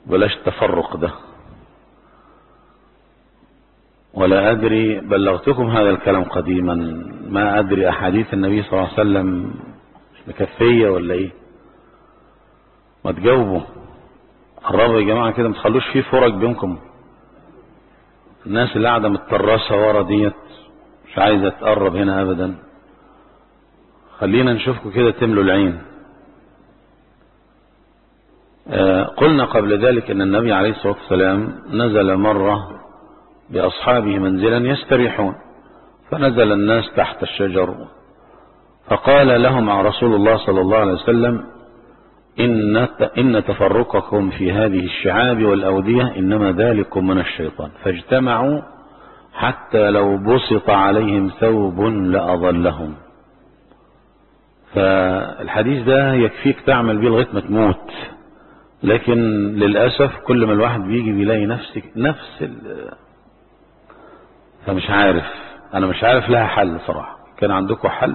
بلاش التفرق ده ولا أدري بلغتكم هذا الكلام قديما ما أدري أحاديث النبي صلى الله عليه وسلم مكفية ولا إيه ما تجاوبوا قربوا يا جماعة كده ما تخلوش فيه فرق بينكم الناس اللي قاعدة متطرسة ورا ديت مش عايزة تقرب هنا أبدا خلينا نشوفكم كده تملوا العين آه قلنا قبل ذلك أن النبي عليه الصلاة والسلام نزل مرة بأصحابه منزلا يستريحون فنزل الناس تحت الشجر فقال لهم رسول الله صلى الله عليه وسلم إن, إن تفرقكم في هذه الشعاب والأودية إنما ذلكم من الشيطان فاجتمعوا حتى لو بسط عليهم ثوب لأظلهم فالحديث ده يكفيك تعمل بيه لغاية ما تموت لكن للأسف كل ما الواحد بيجي بيلاقي نفسك نفس ال... فمش عارف أنا مش عارف لها حل صراحة كان عندكم حل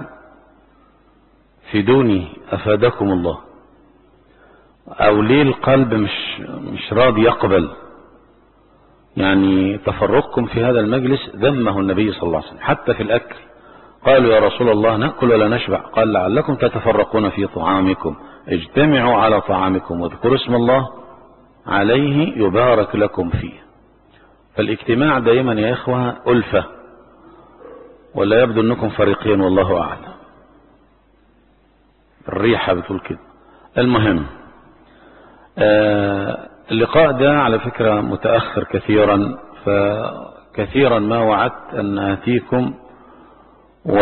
فيدوني أفادكم الله أو ليه القلب مش مش راضي يقبل يعني تفرقكم في هذا المجلس ذمه النبي صلى الله عليه وسلم حتى في الأكل قالوا يا رسول الله نأكل ولا نشبع قال لعلكم تتفرقون في طعامكم اجتمعوا على طعامكم واذكروا اسم الله عليه يبارك لكم فيه فالاجتماع دائما يا إخوة ألفة ولا يبدو أنكم فريقين والله أعلم الريحة بتقول كده المهم آه اللقاء ده على فكرة متأخر كثيرا فكثيرا ما وعدت أن آتيكم و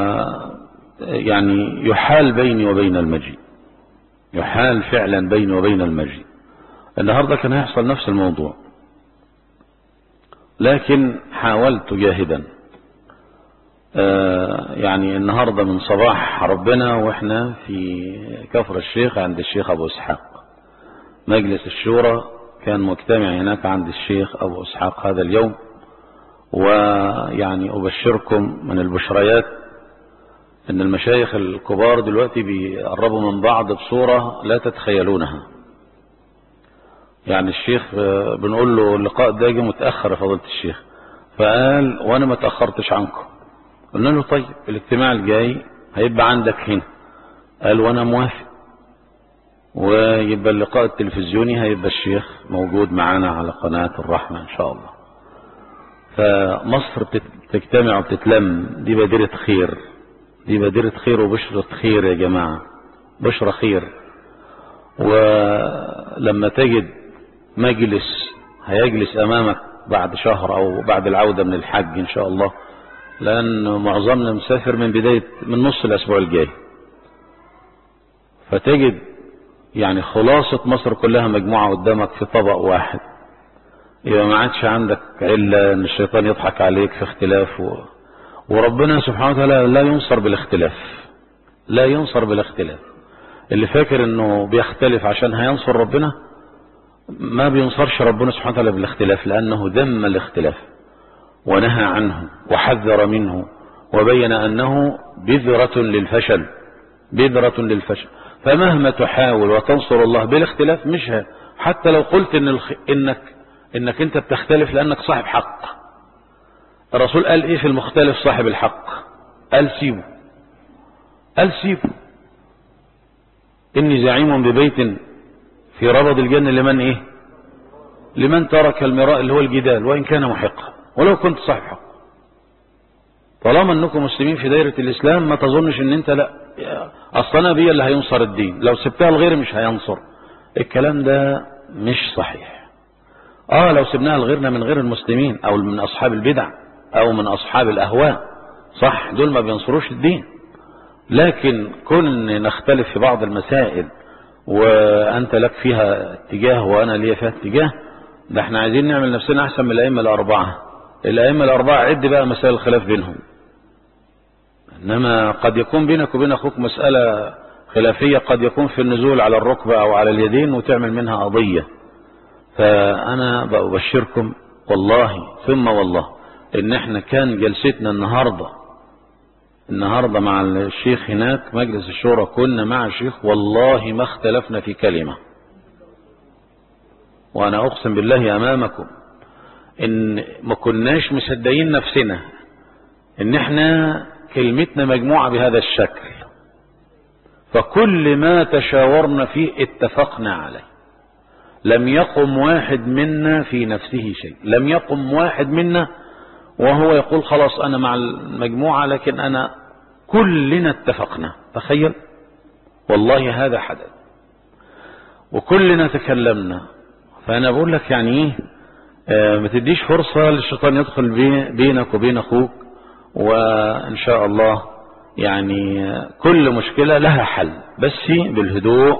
يعني يحال بيني وبين المجيء يحال فعلا بيني وبين المجيء النهاردة كان هيحصل نفس الموضوع لكن حاولت جاهدا آه يعني النهاردة من صباح ربنا واحنا في كفر الشيخ عند الشيخ ابو اسحاق مجلس الشورى كان مجتمع هناك عند الشيخ ابو اسحاق هذا اليوم ويعني ابشركم من البشريات ان المشايخ الكبار دلوقتي بيقربوا من بعض بصورة لا تتخيلونها يعني الشيخ بنقول له اللقاء ده جه متأخر يا فضيلة الشيخ فقال وانا ما تأخرتش عنكم قلنا له طيب الاجتماع الجاي هيبقى عندك هنا قال وانا موافق ويبقى اللقاء التلفزيوني هيبقى الشيخ موجود معانا على قناة الرحمة ان شاء الله فمصر بتجتمع وبتتلم دي بادرة خير دي بادرة خير وبشرة خير يا جماعة بشرة خير ولما تجد مجلس هيجلس امامك بعد شهر او بعد العودة من الحج ان شاء الله لان معظمنا مسافر من بداية من نص الاسبوع الجاي فتجد يعني خلاصة مصر كلها مجموعة قدامك في طبق واحد يبقى ما عادش عندك علة ان الشيطان يضحك عليك في اختلاف و... وربنا سبحانه وتعالى لا ينصر بالاختلاف لا ينصر بالاختلاف اللي فاكر انه بيختلف عشان هينصر ربنا ما بينصرش ربنا سبحانه وتعالى بالاختلاف لانه ذم الاختلاف ونهى عنه وحذر منه وبين انه بذرة للفشل بذرة للفشل فمهما تحاول وتنصر الله بالاختلاف مش ها. حتى لو قلت إن الخ... انك انك انت بتختلف لانك صاحب حق الرسول قال ايه في المختلف صاحب الحق قال سيبه قال سيبه اني زعيم ببيت في ربض الجنة لمن ايه لمن ترك المراء اللي هو الجدال وان كان محقا ولو كنت صاحب حق طالما انكم مسلمين في دايرة الاسلام ما تظنش ان انت لا اصلا بي اللي هينصر الدين لو سبتها لغيري مش هينصر الكلام ده مش صحيح اه لو سبناها لغيرنا من غير المسلمين او من اصحاب البدع او من اصحاب الاهواء صح دول ما بينصروش الدين لكن كن نختلف في بعض المسائل وانت لك فيها اتجاه وانا ليا فيها اتجاه ده احنا عايزين نعمل نفسنا احسن من الائمه الاربعه الائمه الاربعه عد بقى مسائل الخلاف بينهم انما قد يكون بينك وبين اخوك مساله خلافيه قد يكون في النزول على الركبه او على اليدين وتعمل منها قضيه فانا ببشركم والله ثم والله ان احنا كان جلستنا النهارده النهارده مع الشيخ هناك مجلس الشورى كنا مع الشيخ والله ما اختلفنا في كلمه وأنا أقسم بالله أمامكم إن ما كناش مصدقين نفسنا إن إحنا كلمتنا مجموعة بهذا الشكل فكل ما تشاورنا فيه اتفقنا عليه لم يقم واحد منا في نفسه شيء لم يقم واحد منا وهو يقول خلاص أنا مع المجموعة لكن أنا كلنا اتفقنا تخيل والله هذا حدث وكلنا تكلمنا فأنا بقول لك يعني إيه آه ما تديش فرصة للشيطان يدخل بينك وبين أخوك وإن شاء الله يعني كل مشكلة لها حل بس بالهدوء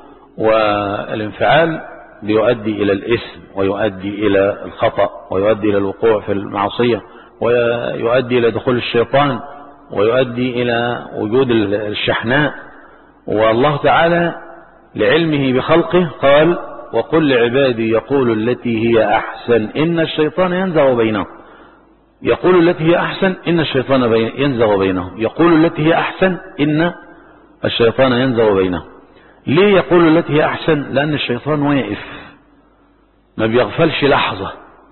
والانفعال بيؤدي إلى الإثم ويؤدي إلى الخطأ ويؤدي إلى الوقوع في المعصية ويؤدي إلى دخول الشيطان ويؤدي إلى وجود الشحناء والله تعالى لعلمه بخلقه قال وقل لعبادي يقول التي هي أحسن إن الشيطان ينزغ بينهم يقول التي هي أحسن إن الشيطان بين ينزغ بينهم يقول التي هي أحسن إن الشيطان ينزغ بينهم ليه يقول التي هي أحسن لأن الشيطان واقف ما بيغفلش لحظة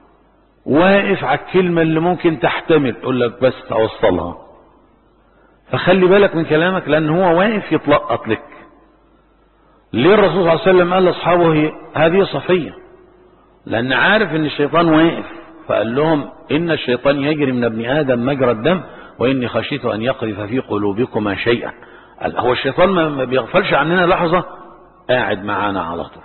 واقف على الكلمة اللي ممكن تحتمل يقول لك بس توصلها فخلي بالك من كلامك لأن هو واقف يتلقط لك ليه الرسول صلى الله عليه وسلم قال لأصحابه هذه صفية لأن عارف ان الشيطان واقف فقال لهم إن الشيطان يجري من ابن آدم مجرى الدم وإني خشيت أن يقذف في قلوبكما شيئا هو الشيطان ما بيغفلش عننا لحظة قاعد معانا على طول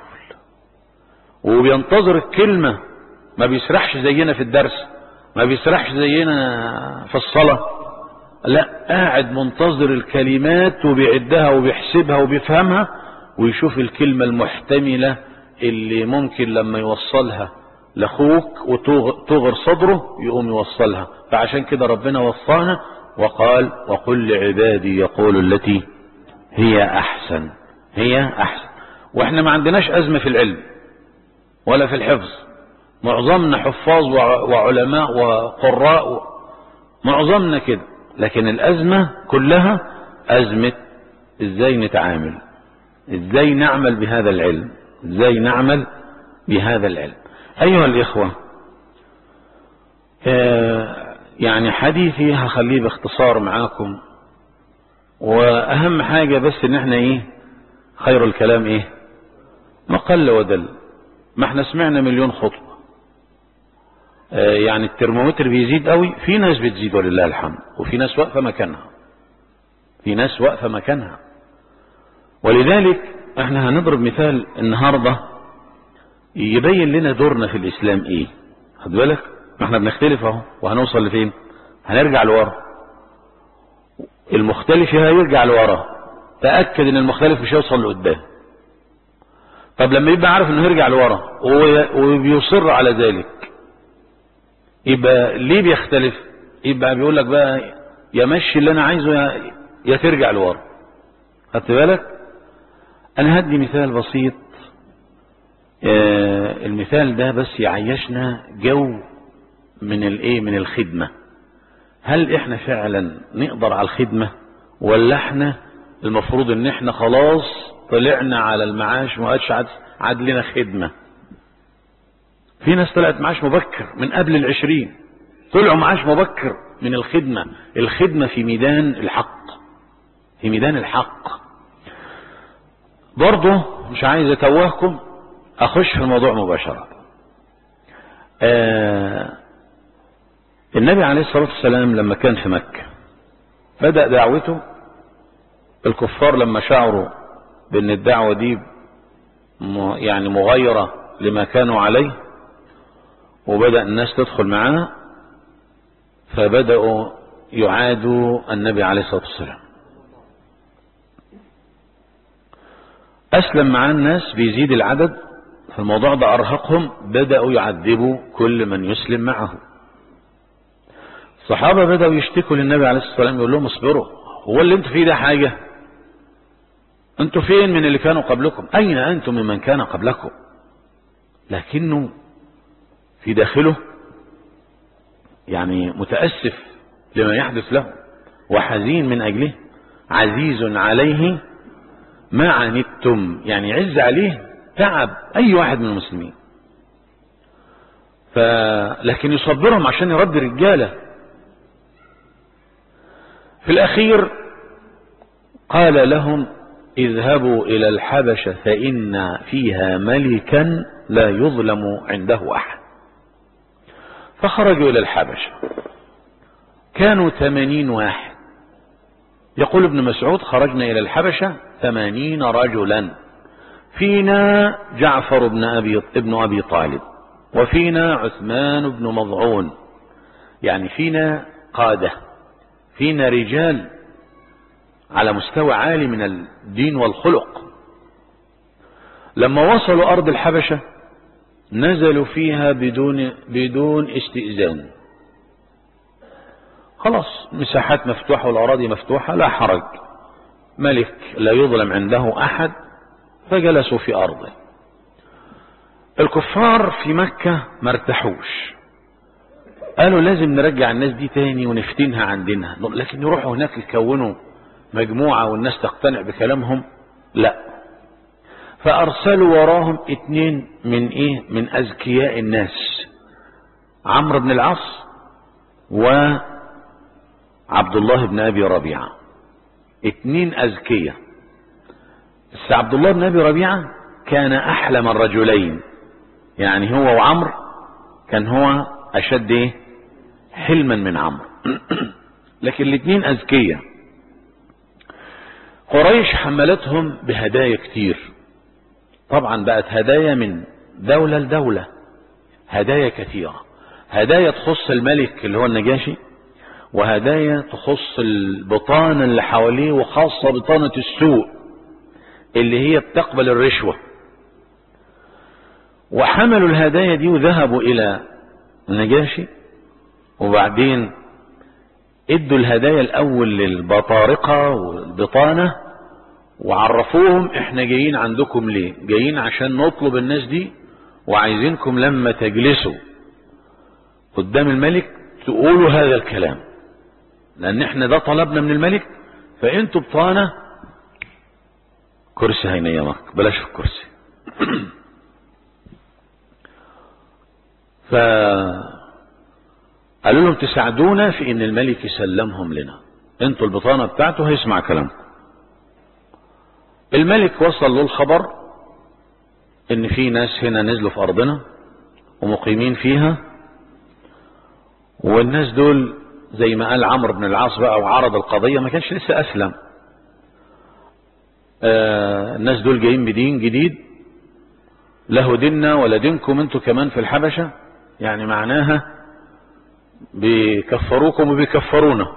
وبينتظر الكلمة ما بيسرحش زينا في الدرس ما بيسرحش زينا في الصلاة لا قاعد منتظر الكلمات وبيعدها وبيحسبها وبيفهمها ويشوف الكلمة المحتملة اللي ممكن لما يوصلها لاخوك وتغر صدره يقوم يوصلها فعشان كده ربنا وصانا وقال وقل لعبادي يقول التي هي احسن هي احسن واحنا ما عندناش ازمة في العلم ولا في الحفظ معظمنا حفاظ وعلماء وقراء معظمنا كده لكن الازمة كلها ازمة ازاي نتعامل ازاي نعمل بهذا العلم ازاي نعمل بهذا العلم ايها الاخوة يعني حديثي هخليه باختصار معاكم واهم حاجة بس ان احنا ايه خير الكلام ايه ما قل ودل ما احنا سمعنا مليون خطبة يعني الترمومتر بيزيد قوي في ناس بتزيد ولله الحمد وفي ناس واقفة مكانها في ناس واقفة مكانها ولذلك احنا هنضرب مثال النهاردة يبين لنا دورنا في الاسلام ايه خد بالك ما احنا بنختلف اهو وهنوصل لفين هنرجع لورا المختلف هيرجع لورا تأكد ان المختلف مش هيوصل لقدام طب لما يبقى عارف انه هيرجع لورا وبيصر على ذلك يبقى ليه بيختلف يبقى بيقول لك بقى يا مشي اللي انا عايزه يا, يا ترجع لورا خدت بالك انا هدي مثال بسيط آه المثال ده بس يعيشنا جو من الايه من الخدمة هل احنا فعلا نقدر على الخدمة ولا احنا المفروض ان احنا خلاص طلعنا على المعاش ما عادش عاد لنا خدمة في ناس طلعت معاش مبكر من قبل العشرين طلعوا معاش مبكر من الخدمة الخدمة في ميدان الحق في ميدان الحق برضه مش عايز اتوهكم اخش في الموضوع مباشرة آه النبي عليه الصلاة والسلام لما كان في مكة بدأ دعوته الكفار لما شعروا بان الدعوة دي يعني مغايرة لما كانوا عليه وبدأ الناس تدخل معاه فبدأوا يعادوا النبي عليه الصلاة والسلام أسلم معاه الناس بيزيد العدد فالموضوع ده أرهقهم بدأوا يعذبوا كل من يسلم معه الصحابة بدأوا يشتكوا للنبي عليه الصلاة والسلام يقول لهم اصبروا هو اللي انتوا فيه ده حاجة انتوا فين من اللي كانوا قبلكم اين انتم ممن كان قبلكم لكنه في داخله يعني متأسف لما يحدث له وحزين من أجله عزيز عليه ما عنتم يعني عز عليه تعب أي واحد من المسلمين ف... لكن يصبرهم عشان يربي رجالة في الأخير قال لهم اذهبوا إلى الحبشة فإن فيها ملكا لا يظلم عنده أحد فخرجوا إلى الحبشة كانوا ثمانين واحد يقول ابن مسعود خرجنا إلى الحبشة ثمانين رجلا فينا جعفر بن أبي, ابن أبي طالب وفينا عثمان بن مضعون يعني فينا قادة فينا رجال على مستوى عالي من الدين والخلق لما وصلوا أرض الحبشة نزلوا فيها بدون بدون استئذان خلاص مساحات مفتوحة والأراضي مفتوحة لا حرج ملك لا يظلم عنده أحد فجلسوا في أرضه الكفار في مكة ما ارتاحوش قالوا لازم نرجع الناس دي تاني ونفتنها عن دينها لكن يروحوا هناك يكونوا مجموعة والناس تقتنع بكلامهم لا فأرسلوا وراهم اتنين من ايه من أذكياء الناس عمرو بن العاص وعبد الله بن أبي ربيعة اتنين أذكياء بس عبد الله بن أبي ربيعة كان أحلم الرجلين يعني هو وعمرو كان هو أشد ايه حلما من عمرو لكن الاثنين أذكياء قريش حملتهم بهدايا كتير طبعا بقت هدايا من دولة لدولة هدايا كثيرة هدايا تخص الملك اللي هو النجاشي وهدايا تخص البطانة اللي حواليه وخاصة بطانة السوء اللي هي بتقبل الرشوة وحملوا الهدايا دي وذهبوا إلى النجاشي وبعدين ادوا الهدايا الأول للبطارقة والبطانة وعرفوهم احنا جايين عندكم ليه جايين عشان نطلب الناس دي وعايزينكم لما تجلسوا قدام الملك تقولوا هذا الكلام لان احنا ده طلبنا من الملك فانتوا بطانة كرسي هينيمك بلاش في الكرسي ف قالوا لهم تساعدونا في ان الملك يسلمهم لنا انتوا البطانة بتاعته هيسمع كلامكم الملك وصل له الخبر ان في ناس هنا نزلوا في ارضنا ومقيمين فيها والناس دول زي ما قال عمرو بن العاص بقى وعرض القضية ما كانش لسه اسلم آه الناس دول جايين بدين جديد له ديننا ولا دينكم انتوا كمان في الحبشة يعني معناها بيكفروكم وبيكفرونا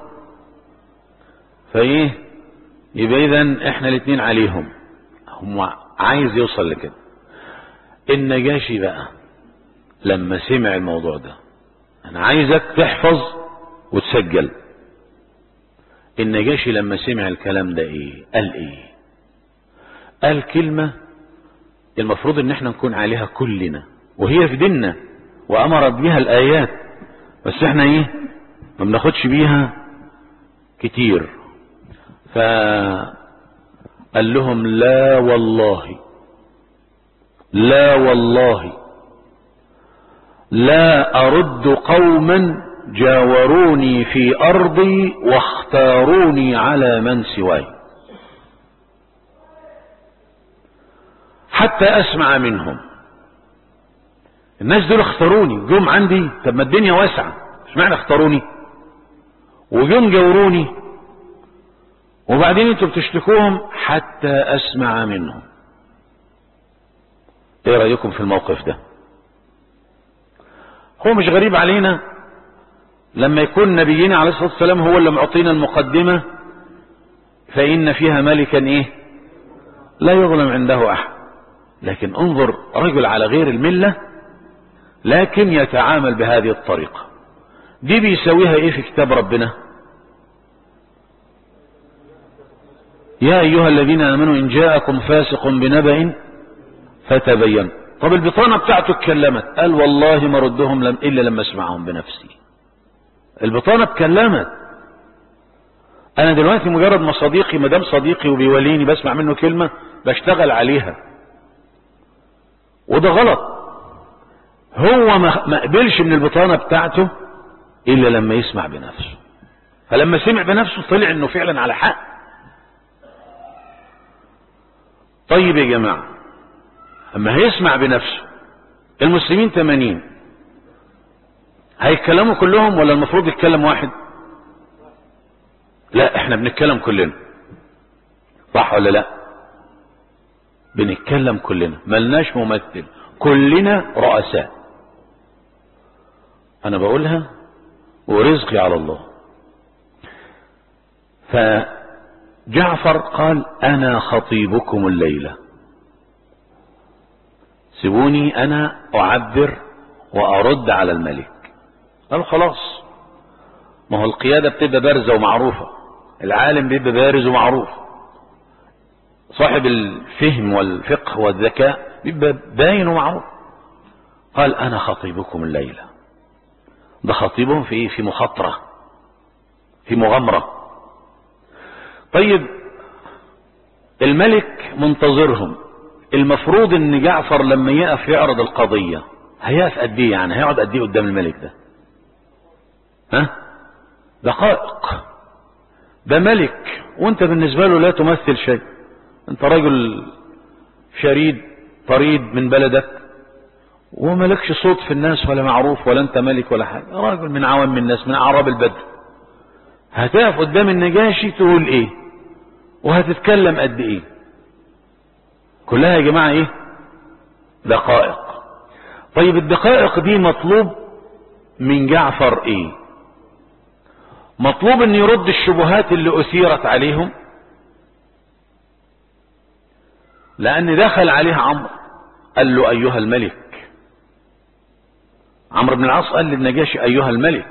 فايه يبقى اذا احنا الاثنين عليهم هم عايز يوصل لكده النجاشي بقى لما سمع الموضوع ده انا عايزك تحفظ وتسجل النجاشي لما سمع الكلام ده ايه قال ايه قال كلمة المفروض ان احنا نكون عليها كلنا وهي في ديننا وامرت بها الايات بس احنا ايه ما بناخدش بيها كتير فقال لهم لا والله لا والله لا أرد قوما جاوروني في أرضي واختاروني على من سواي حتى أسمع منهم الناس دول اختاروني جم عندي طب ما الدنيا واسعة مش معنى اختاروني وجم جاوروني وبعدين انتوا بتشتكوهم حتى اسمع منهم ايه رأيكم في الموقف ده هو مش غريب علينا لما يكون نبينا عليه الصلاة والسلام هو اللي معطينا المقدمة فإن فيها ملكا ايه لا يظلم عنده احد لكن انظر رجل على غير الملة لكن يتعامل بهذه الطريقة دي بيسويها ايه في كتاب ربنا يا أيها الذين آمنوا إن جاءكم فاسق بنبأ فتبين طب البطانة بتاعته اتكلمت قال والله ما ردهم لم إلا لما اسمعهم بنفسي البطانة اتكلمت أنا دلوقتي مجرد ما صديقي ما دام صديقي وبيوليني بسمع منه كلمة بشتغل عليها وده غلط هو ما قبلش من البطانة بتاعته الا لما يسمع بنفسه فلما سمع بنفسه طلع انه فعلا على حق طيب يا جماعة اما هيسمع بنفسه المسلمين 80 هيتكلموا كلهم ولا المفروض يتكلم واحد لا احنا بنتكلم كلنا صح ولا لا بنتكلم كلنا ملناش ممثل كلنا رؤساء انا بقولها ورزقي على الله فجعفر قال انا خطيبكم الليلة سيبوني انا اعبر وارد على الملك قال خلاص ما هو القيادة بتبقى بارزة ومعروفة العالم بيبقى بارز ومعروف صاحب الفهم والفقه والذكاء بيبقى باين ومعروف قال انا خطيبكم الليلة ده خطيبهم في ايه في مخاطرة في مغامرة طيب الملك منتظرهم المفروض ان جعفر لما يقف يعرض القضية هيقف قد ايه يعني هيقعد قد ايه قدام الملك ده ها دقائق ده ملك وانت بالنسبة له لا تمثل شيء انت رجل شريد طريد من بلدك وملكش صوت في الناس ولا معروف ولا انت ملك ولا حاجة راجل من عوام الناس من اعراب البدو هتقف قدام النجاشي تقول ايه وهتتكلم قد ايه كلها يا جماعة ايه دقائق طيب الدقائق دي مطلوب من جعفر ايه مطلوب ان يرد الشبهات اللي اثيرت عليهم لان دخل عليه عمرو قال له ايها الملك عمرو بن العاص قال للنجاشي ايها الملك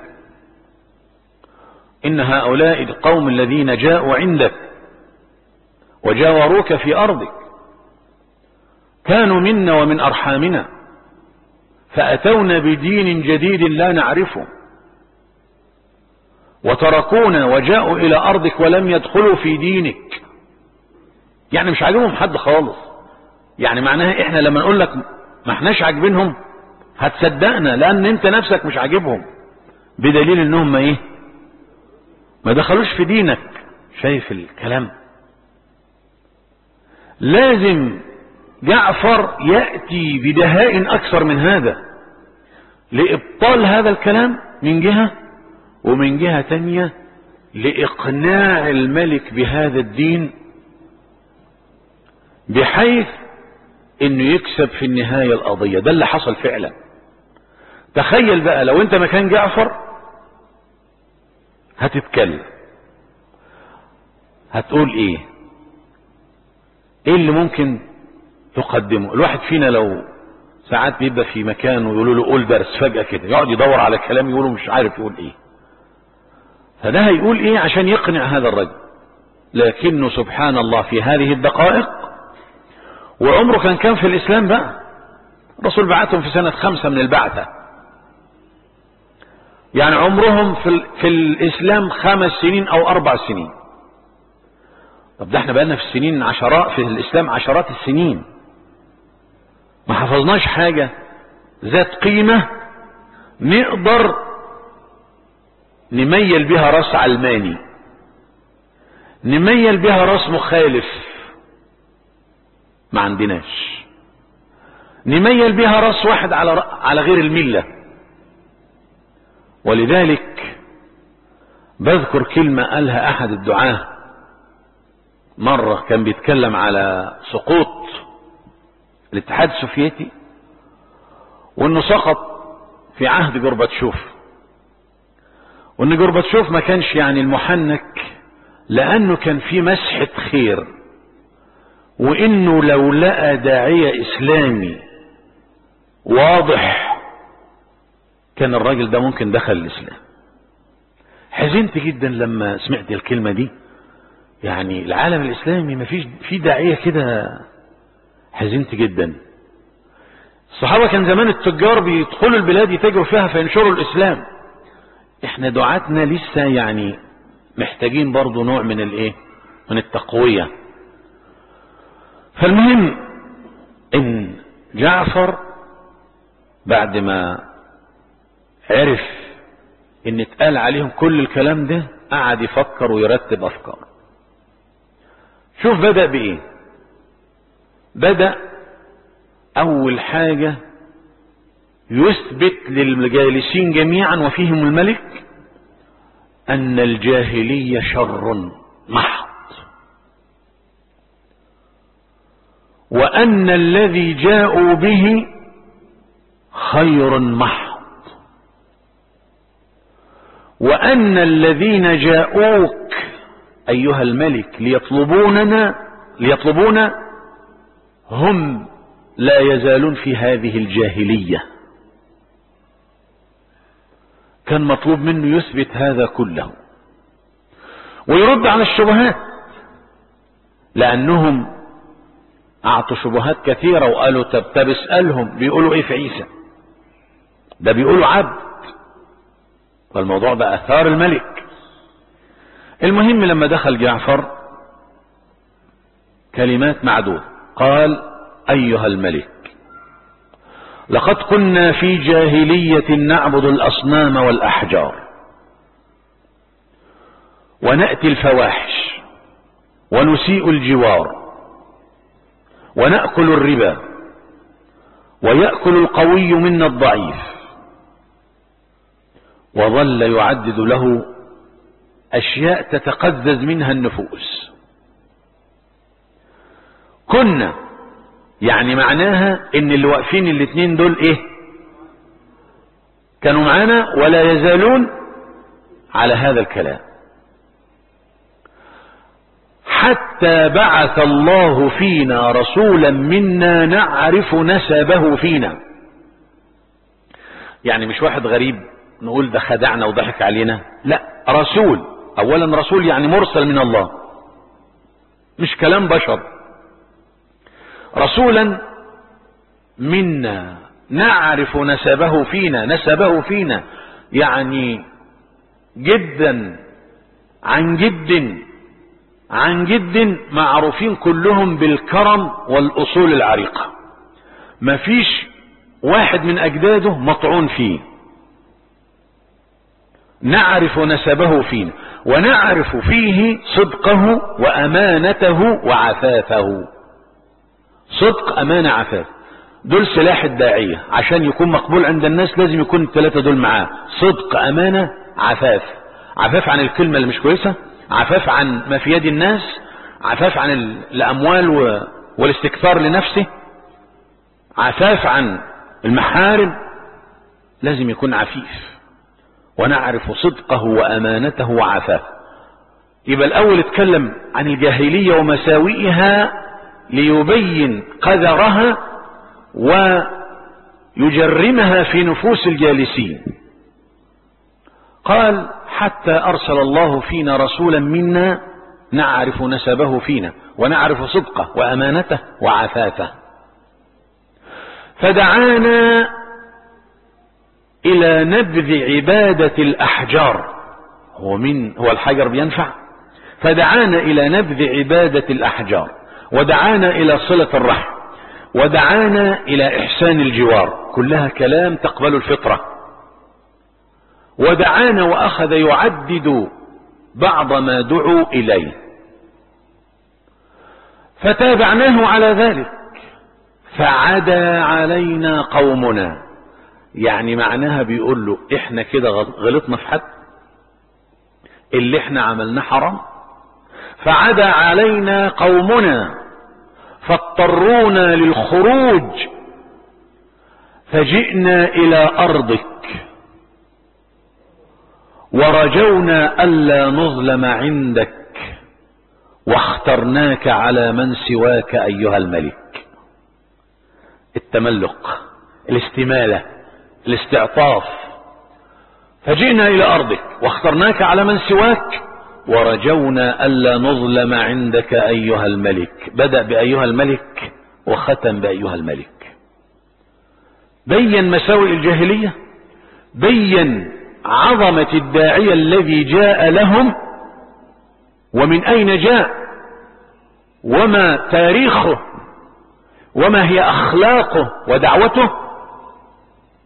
ان هؤلاء القوم الذين جاءوا عندك وجاوروك في ارضك كانوا منا ومن ارحامنا فاتونا بدين جديد لا نعرفه وتركونا وجاءوا الى ارضك ولم يدخلوا في دينك يعني مش عاجبهم حد خالص يعني معناها احنا لما نقول لك ما احناش عاجبينهم هتصدقنا لان انت نفسك مش عاجبهم بدليل انهم ما ايه ما دخلوش في دينك شايف الكلام لازم جعفر يأتي بدهاء اكثر من هذا لابطال هذا الكلام من جهة ومن جهة تانية لإقناع الملك بهذا الدين بحيث انه يكسب في النهاية القضية ده اللي حصل فعلا تخيل بقى لو انت مكان جعفر هتتكلم هتقول ايه ايه اللي ممكن تقدمه الواحد فينا لو ساعات بيبقى في مكان ويقولوا له قول درس فجأة كده يقعد يدور على كلام يقوله مش عارف يقول ايه فده هيقول ايه عشان يقنع هذا الرجل لكنه سبحان الله في هذه الدقائق وعمره كان كان في الاسلام بقى الرسول بعثهم في سنة خمسة من البعثة يعني عمرهم في, ال... في الاسلام خمس سنين او اربع سنين طب ده احنا بقالنا في السنين عشرات في الاسلام عشرات السنين ما حفظناش حاجة ذات قيمة نقدر نميل بها راس علماني نميل بها راس مخالف ما عندناش نميل بها راس واحد على على غير المله ولذلك بذكر كلمة قالها أحد الدعاة مرة كان بيتكلم على سقوط الاتحاد السوفيتي وانه سقط في عهد جورباتشوف وان جورباتشوف ما كانش يعني المحنك لانه كان في مسحة خير وانه لو لقى داعية اسلامي واضح كان الراجل ده ممكن دخل الاسلام حزنت جدا لما سمعت الكلمة دي يعني العالم الاسلامي ما فيش في داعية كده حزنت جدا الصحابة كان زمان التجار بيدخلوا البلاد يتاجروا فيها فينشروا الاسلام احنا دعاتنا لسه يعني محتاجين برضو نوع من الايه من التقوية فالمهم ان جعفر بعد ما عرف ان اتقال عليهم كل الكلام ده قعد يفكر ويرتب افكار شوف بدأ بايه بدأ اول حاجة يثبت للجالسين جميعا وفيهم الملك ان الجاهلية شر محض وان الذي جاءوا به خير محض وان الذين جاءوك ايها الملك ليطلبوننا ليطلبون هم لا يزالون في هذه الجاهليه كان مطلوب منه يثبت هذا كله ويرد على الشبهات لانهم اعطوا شبهات كثيرة وقالوا طب طب اسألهم بيقولوا ايه في عيسى ده بيقولوا عبد فالموضوع بقى اثار الملك المهم لما دخل جعفر كلمات معدودة قال ايها الملك لقد كنا في جاهلية نعبد الأصنام والأحجار ونأتي الفواحش ونسيء الجوار ونأكل الربا ويأكل القوي منا الضعيف وظل يعدد له أشياء تتقزز منها النفوس كنا يعني معناها ان اللي واقفين الاثنين دول ايه كانوا معانا ولا يزالون على هذا الكلام حتى بعث الله فينا رسولا منا نعرف نسبه فينا يعني مش واحد غريب نقول ده خدعنا وضحك علينا لا رسول اولا رسول يعني مرسل من الله مش كلام بشر رسولا منا نعرف نسبه فينا نسبه فينا يعني جدا عن جد عن جد معروفين كلهم بالكرم والاصول العريقه مفيش واحد من اجداده مطعون فيه نعرف نسبه فينا ونعرف فيه صدقه وامانته وعفافه صدق امانة عفاف دول سلاح الداعية عشان يكون مقبول عند الناس لازم يكون الثلاثة دول معاه صدق امانة عفاف عفاف عن الكلمة اللي مش كويسة عفاف عن ما في يد الناس عفاف عن الاموال والاستكثار لنفسه عفاف عن المحارم لازم يكون عفيف ونعرف صدقه وامانته وعفافه يبقى الاول اتكلم عن الجاهلية ومساوئها ليبين قدرها ويجرمها في نفوس الجالسين قال حتى ارسل الله فينا رسولا منا نعرف نسبه فينا ونعرف صدقه وامانته وعفافه فدعانا الى نبذ عباده الاحجار هو من هو الحجر بينفع فدعانا الى نبذ عباده الاحجار ودعانا الى صلة الرحم ودعانا الى احسان الجوار كلها كلام تقبل الفطرة ودعانا واخذ يعدد بعض ما دعوا اليه فتابعناه على ذلك فعدا علينا قومنا يعني معناها بيقول له احنا كده غلطنا في حد اللي احنا عملناه حرام فعدا علينا قومنا فاضطرونا للخروج فجئنا الى ارضك ورجونا الا نظلم عندك واخترناك على من سواك ايها الملك التملق الاستماله الاستعطاف فجئنا الى ارضك واخترناك على من سواك ورجونا ألا نظلم عندك أيها الملك بدأ بأيها الملك وختم بأيها الملك بين مساوئ الجاهلية بين عظمة الداعية الذي جاء لهم ومن أين جاء وما تاريخه وما هي أخلاقه ودعوته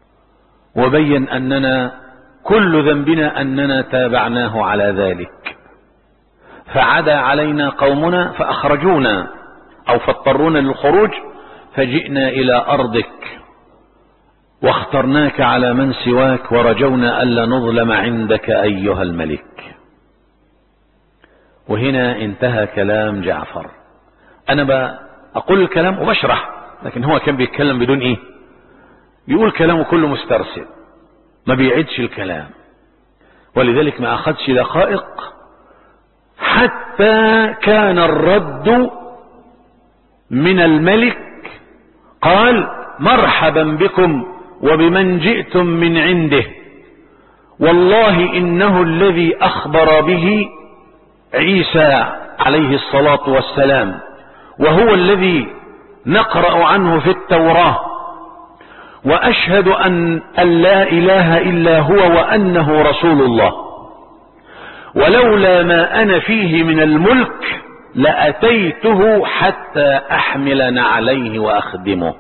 وبين أننا كل ذنبنا أننا تابعناه على ذلك فعدا علينا قومنا فأخرجونا أو فاضطرونا للخروج فجئنا إلى أرضك واخترناك على من سواك ورجونا ألا نظلم عندك أيها الملك وهنا انتهى كلام جعفر أنا بقول الكلام وبشرح لكن هو كان بيتكلم بدون إيه بيقول كلامه كله مسترسل ما بيعدش الكلام ولذلك ما أخذش دقائق حتى كان الرد من الملك قال مرحبا بكم وبمن جئتم من عنده والله إنه الذي أخبر به عيسى عليه الصلاة والسلام وهو الذي نقرأ عنه في التوراة وأشهد أن, أن لا إله إلا هو وأنه رسول الله ولولا ما أنا فيه من الملك لأتيته حتى أحمل عليه وأخدمه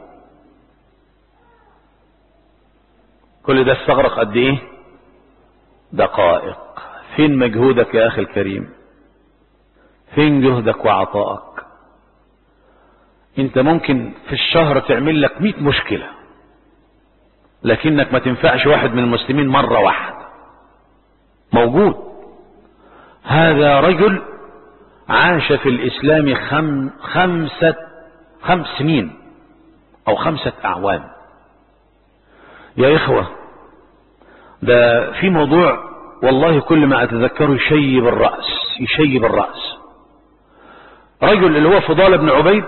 كل ده استغرق قد ايه دقائق فين مجهودك يا اخي الكريم فين جهدك وعطائك انت ممكن في الشهر تعمل لك مئة مشكلة لكنك ما تنفعش واحد من المسلمين مرة واحدة موجود هذا رجل عاش في الاسلام خم خمسة خمس سنين او خمسة اعوام يا إخوة ده في موضوع والله كل ما أتذكره يشيب الرأس يشيب الرأس رجل اللي هو فضال بن عبيد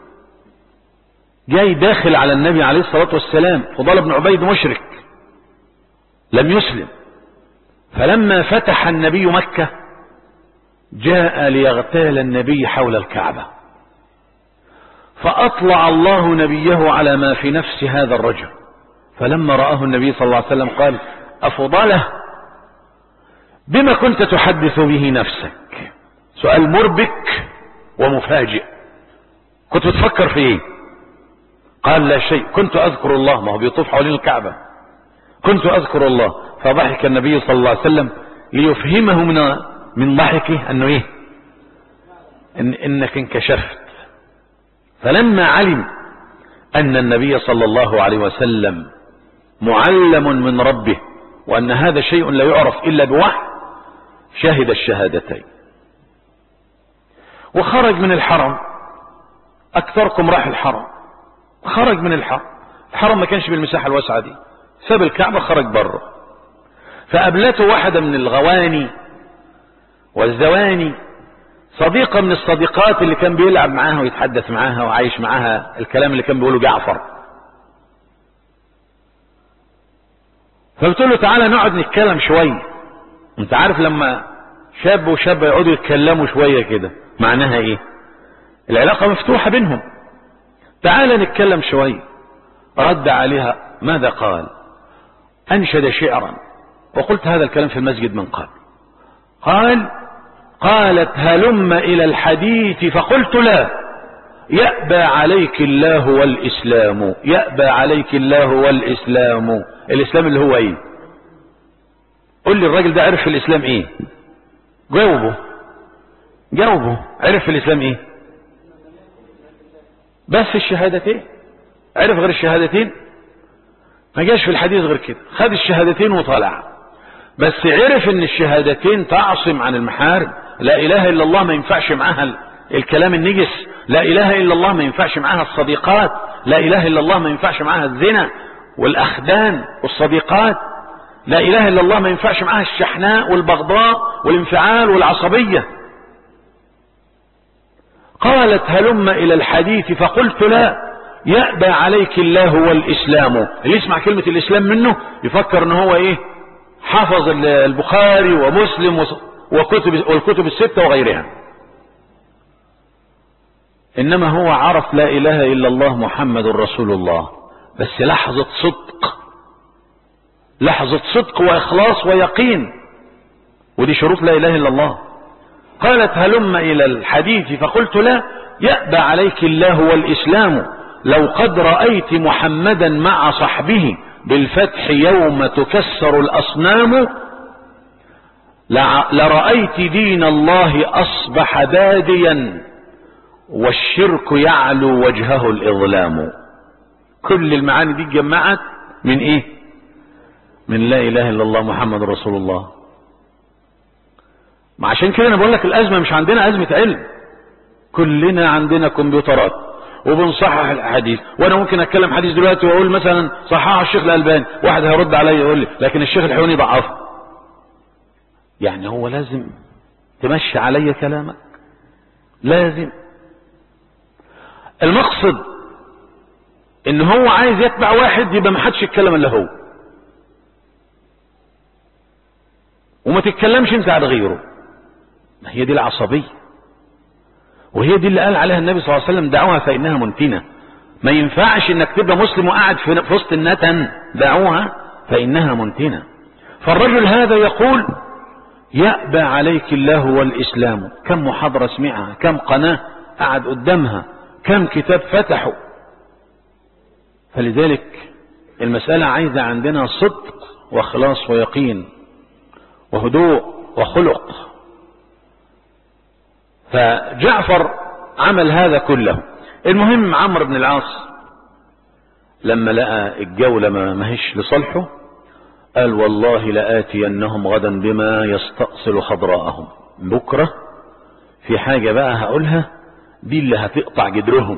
جاي داخل على النبي عليه الصلاة والسلام فضال بن عبيد مشرك لم يسلم فلما فتح النبي مكة جاء ليغتال النبي حول الكعبة فأطلع الله نبيه على ما في نفس هذا الرجل فلما رآه النبي صلى الله عليه وسلم قال أفضله بما كنت تحدث به نفسك سؤال مربك ومفاجئ كنت بتفكر في ايه قال لا شيء كنت اذكر الله ما هو بيطوف حوالين الكعبة كنت اذكر الله فضحك النبي صلى الله عليه وسلم ليفهمه من من ضحكه انه ايه إن انك انكشفت فلما علم ان النبي صلى الله عليه وسلم معلم من ربه وأن هذا شيء لا يعرف إلا بوحي شهد الشهادتين وخرج من الحرم أكثركم راح الحرم خرج من الحرم الحرم ما كانش بالمساحة الواسعة دي ساب الكعبة خرج بره فقابلته واحدة من الغواني والزواني صديقة من الصديقات اللي كان بيلعب معاها ويتحدث معاها وعايش معاها الكلام اللي كان بيقوله جعفر فقلت له تعالى نقعد نتكلم شوية انت عارف لما شاب وشاب يقعدوا يتكلموا شوية كده معناها ايه العلاقة مفتوحة بينهم تعالى نتكلم شوية رد عليها ماذا قال انشد شعرا وقلت هذا الكلام في المسجد من قبل قال قالت هلم الى الحديث فقلت لا يأبى عليك الله والإسلام يأبى عليك الله والإسلام الإسلام اللي هو إيه قل لي الراجل ده عرف في الإسلام إيه جاوبه جاوبه عرف في الإسلام إيه بس الشهادتين عرف غير الشهادتين ما جاش في الحديث غير كده خد الشهادتين وطلع بس عرف ان الشهادتين تعصم عن المحارم لا اله الا الله ما ينفعش معاها الكلام النجس لا اله الا الله ما ينفعش معاها الصديقات لا اله الا الله ما ينفعش معاها الزنا والاخدان والصديقات لا اله الا الله ما ينفعش معاها الشحناء والبغضاء والانفعال والعصبية قالت هلم الى الحديث فقلت لا يأبى عليك الله والاسلام اللي يسمع كلمة الاسلام منه يفكر ان هو ايه حفظ البخاري ومسلم وكتب والكتب الستة وغيرها انما هو عرف لا اله الا الله محمد رسول الله بس لحظة صدق لحظة صدق واخلاص ويقين ودي شروط لا اله الا الله قالت هلم الى الحديث فقلت لا يأبى عليك الله والاسلام لو قد رأيت محمدا مع صحبه بالفتح يوم تكسر الأصنام لرأيت دين الله أصبح باديا والشرك يعلو وجهه الإظلام كل المعاني دي اتجمعت من ايه من لا اله الا الله محمد رسول الله ما عشان كده انا بقول لك الازمه مش عندنا ازمه علم كلنا عندنا كمبيوترات وبنصحح الاحاديث وانا ممكن اتكلم حديث دلوقتي واقول مثلا صححه الشيخ الالباني واحد هيرد عليا يقول لي لكن الشيخ الحيوني ضعفه يعني هو لازم تمشي عليا كلامك لازم المقصد ان هو عايز يتبع واحد يبقى ما حدش يتكلم الا هو وما تتكلمش انت على غيره ما هي دي العصبية وهي دي اللي قال عليها النبي صلى الله عليه وسلم دعوها فإنها منتنة ما ينفعش انك تبقى مسلم وقاعد في وسط النتن دعوها فإنها منتنة فالرجل هذا يقول يأبى عليك الله والإسلام كم محاضرة سمعها كم قناة قعد قدامها كم كتاب فتحوا فلذلك المسألة عايزة عندنا صدق واخلاص ويقين وهدوء وخلق فجعفر عمل هذا كله المهم عمرو بن العاص لما لقى الجولة ما ماهيش لصالحه قال والله لآتينهم غدا بما يستأصل خضراءهم بكرة في حاجة بقى هقولها دي اللي هتقطع جدرهم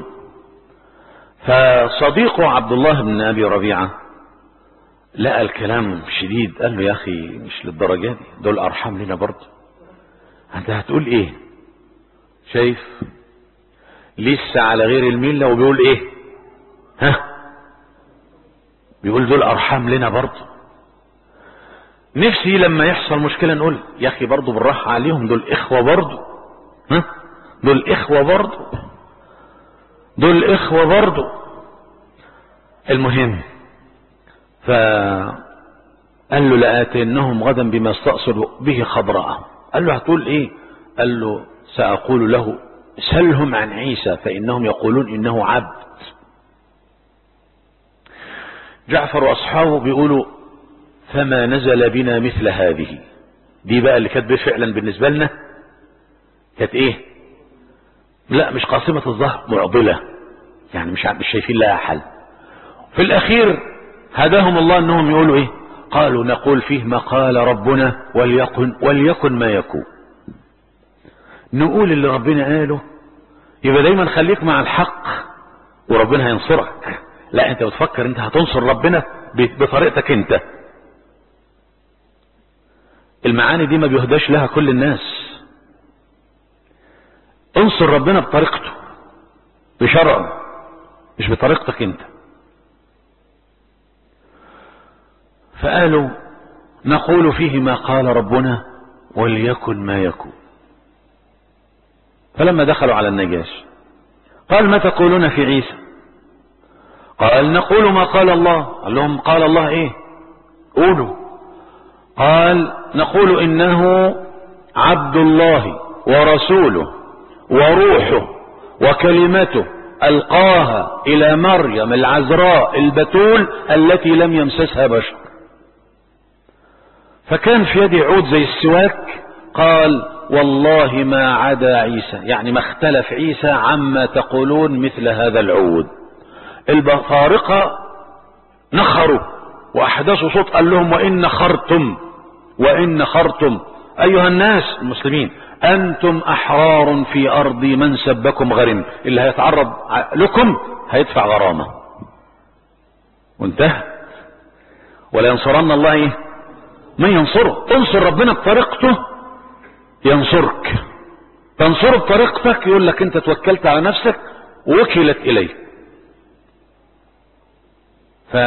فصديقه عبد الله بن ابي ربيعه لقى الكلام شديد قال له يا اخي مش للدرجه دي دول ارحم لنا برضه انت هتقول ايه شايف لسه على غير المله وبيقول ايه ها بيقول دول ارحم لنا برضه نفسي لما يحصل مشكله نقول يا اخي برضه بالراحه عليهم دول اخوه برضه ها دول اخوه برضه دول اخوة برضو المهم فقال له لآتينهم غدا بما استأصل به خضراء قال له هتقول ايه قال له سأقول له سلهم عن عيسى فإنهم يقولون إنه عبد جعفر وأصحابه بيقولوا فما نزل بنا مثل هذه دي بقى اللي كانت فعلا بالنسبة لنا كانت ايه لا مش قاصمة الظهر معضلة يعني مش مش شايفين لها حل في الأخير هداهم الله أنهم يقولوا إيه قالوا نقول فيه ما قال ربنا وليكن وليكن ما يكون نقول اللي ربنا قاله يبقى دايما خليك مع الحق وربنا هينصرك لا انت بتفكر انت هتنصر ربنا بطريقتك انت المعاني دي ما بيهداش لها كل الناس انصر ربنا بطريقته بشرعه مش بطريقتك انت فقالوا نقول فيه ما قال ربنا وليكن ما يكون فلما دخلوا على النجاش قال ما تقولون في عيسى قال نقول ما قال الله قال لهم قال الله ايه قولوا قال نقول انه عبد الله ورسوله وروحه وكلمته ألقاها إلى مريم العذراء البتول التي لم يمسسها بشر فكان في يدي عود زي السواك قال والله ما عدا عيسى يعني ما اختلف عيسى عما تقولون مثل هذا العود البطارقة نخروا وأحدثوا صوت قال لهم وإن نخرتم وإن نخرتم أيها الناس المسلمين أنتم أحرار في أرض من سبكم غرم اللي هيتعرض لكم هيدفع غرامة وانتهى ولا ينصرن الله ايه من ينصره انصر ربنا بطريقته ينصرك تنصره بطريقتك يقول لك انت توكلت على نفسك ووكلت اليه ف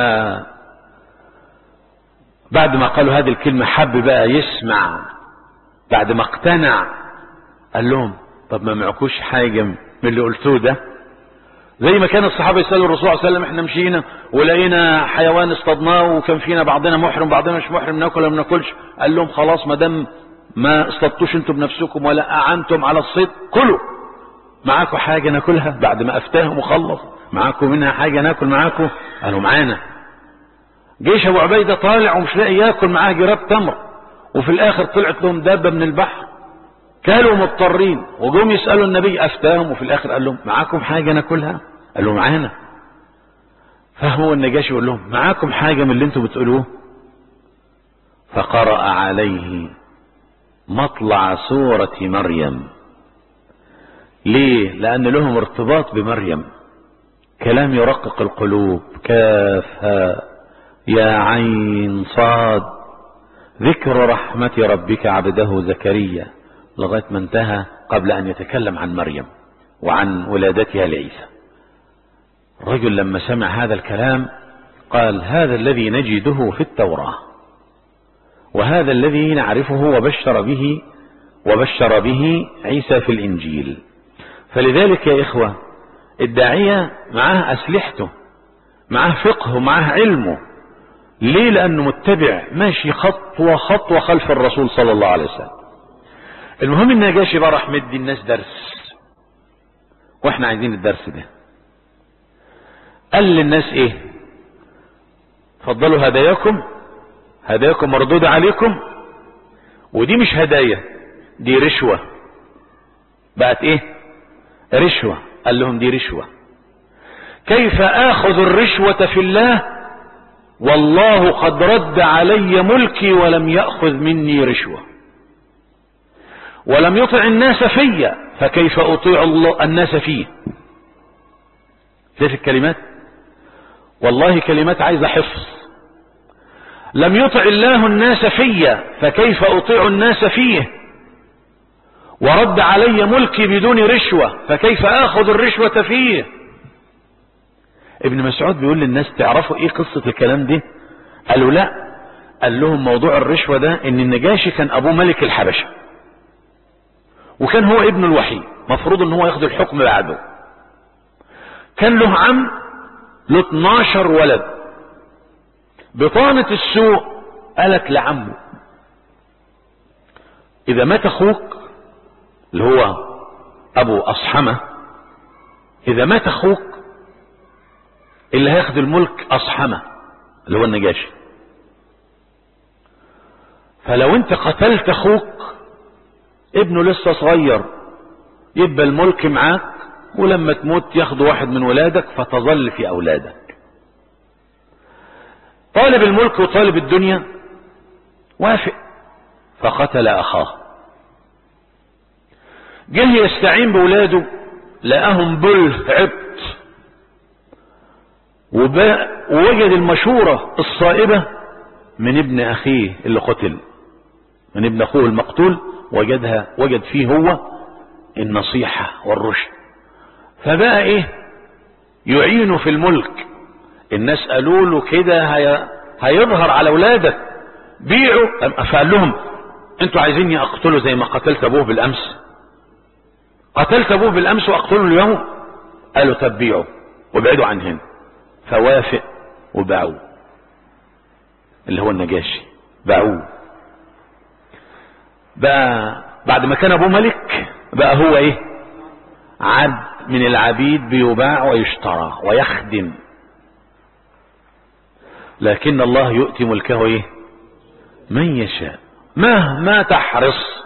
بعد ما قالوا هذه الكلمة حب بقى يسمع بعد ما اقتنع قال لهم طب ما معكوش حاجة من اللي قلتوه ده زي ما كان الصحابة يسألوا الرسول صلى الله عليه وسلم احنا مشينا ولقينا حيوان اصطدناه وكان فينا بعضنا محرم بعضنا مش محرم ناكل ولا ما ناكلش قال لهم خلاص ما دام ما اصطدتوش انتم بنفسكم ولا اعنتم على الصيد كلوا معاكم حاجة ناكلها بعد ما افتاهم وخلص معاكم منها حاجة ناكل معاكم قالوا معانا جيش ابو عبيدة طالع ومش لاقي ياكل معاه جراب تمر وفي الاخر طلعت لهم دابة من البحر كانوا مضطرين وجم يسألوا النبي افتاهم وفي الاخر قال لهم معاكم حاجة ناكلها قال لهم معانا فهو النجاشي يقول لهم معاكم حاجة من اللي انتم بتقولوه فقرأ عليه مطلع سورة مريم ليه لان لهم ارتباط بمريم كلام يرقق القلوب كافها يا عين صاد ذكر رحمة ربك عبده زكريا لغاية ما انتهى قبل ان يتكلم عن مريم وعن ولادتها لعيسى الرجل لما سمع هذا الكلام قال هذا الذي نجده في التوراة وهذا الذي نعرفه وبشر به وبشر به عيسى في الانجيل فلذلك يا اخوة الداعية معاه اسلحته معاه فقه ومعاه علمه ليه لانه متبع ماشي خطوة خطوة خلف الرسول صلى الله عليه وسلم المهم النجاشي بقى راح مدي الناس درس واحنا عايزين الدرس ده قال للناس ايه فضلوا هداياكم هداياكم مردودة عليكم ودي مش هدايا دي رشوة بقت ايه رشوة قال لهم دي رشوة كيف اخذ الرشوة في الله والله قد رد علي ملكي ولم يأخذ مني رشوة ولم يطع الناس فيا فكيف اطيع الله الناس فيه شايف الكلمات والله كلمات عايزة حفظ لم يطع الله الناس فيا فكيف اطيع الناس فيه ورد علي ملكي بدون رشوة فكيف اخذ الرشوة فيه ابن مسعود بيقول للناس تعرفوا ايه قصة الكلام دي قالوا لا قال لهم موضوع الرشوة ده ان النجاشي كان ابوه ملك الحبشة وكان هو ابنه الوحيد مفروض ان هو ياخد الحكم بعده كان له عم له 12 ولد بطانة السوء قالت لعمه اذا مات اخوك اللي هو ابو اصحمة اذا مات اخوك اللي هياخد الملك اصحمة اللي هو النجاشي فلو انت قتلت اخوك ابنه لسه صغير يبقى الملك معاك ولما تموت ياخد واحد من ولادك فتظل في اولادك طالب الملك وطالب الدنيا وافق فقتل اخاه جه يستعين بولاده لقاهم بل عبط ووجد المشورة الصائبة من ابن اخيه اللي قتل من ابن اخوه المقتول وجدها وجد فيه هو النصيحة والرشد فبقى ايه يعينه في الملك الناس قالوا له كده هي... هيظهر على اولادك بيعوا فقال لهم انتوا عايزيني اقتله زي ما قتلت ابوه بالامس قتلت ابوه بالامس واقتله اليوم قالوا طب بيعوا وابعدوا عن هنا فوافق وباعوه اللي هو النجاشي باعوه بقى بعد ما كان ابوه ملك بقى هو ايه عبد من العبيد بيباع ويشترى ويخدم لكن الله يؤتي ملكه ايه من يشاء مهما تحرص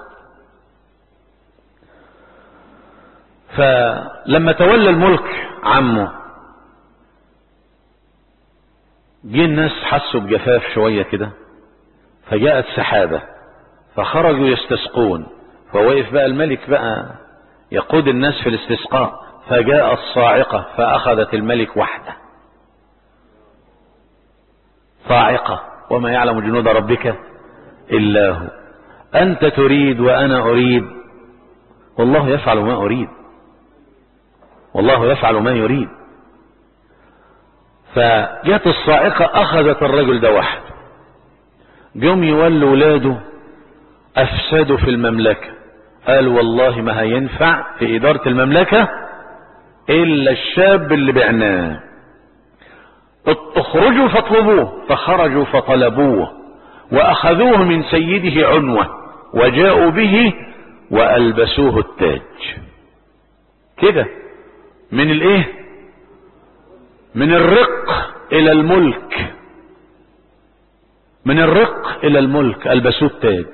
فلما تولى الملك عمه جه الناس حسوا بجفاف شوية كده فجاءت سحابة فخرجوا يستسقون فوقف بقى الملك بقى يقود الناس في الاستسقاء فجاء الصاعقة فأخذت الملك وحده صاعقة وما يعلم جنود ربك إلا هو أنت تريد وأنا أريد والله يفعل ما أريد والله يفعل ما يريد فجت الصاعقة أخذت الرجل ده وحده جم يولوا ولاده أفسدوا في المملكة قال والله ما هينفع في إدارة المملكة إلا الشاب اللي بعناه اخرجوا فاطلبوه فخرجوا فطلبوه وأخذوه من سيده عنوة وجاءوا به وألبسوه التاج كده من الايه من الرق الى الملك من الرق الى الملك البسوه التاج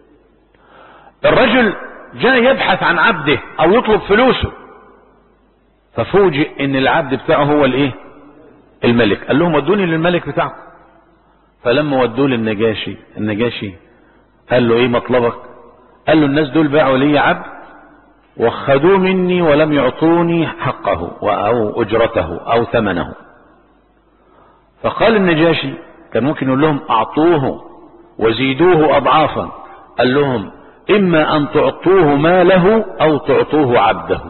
الرجل جاء يبحث عن عبده او يطلب فلوسه ففوجئ ان العبد بتاعه هو الايه الملك قال لهم ودوني للملك بتاعكم فلما ودوه للنجاشي النجاشي قال له ايه مطلبك قال له الناس دول باعوا لي عبد وخدوه مني ولم يعطوني حقه او اجرته او ثمنه فقال النجاشي كان ممكن يقول لهم اعطوه وزيدوه اضعافا قال لهم اما ان تعطوه ماله او تعطوه عبده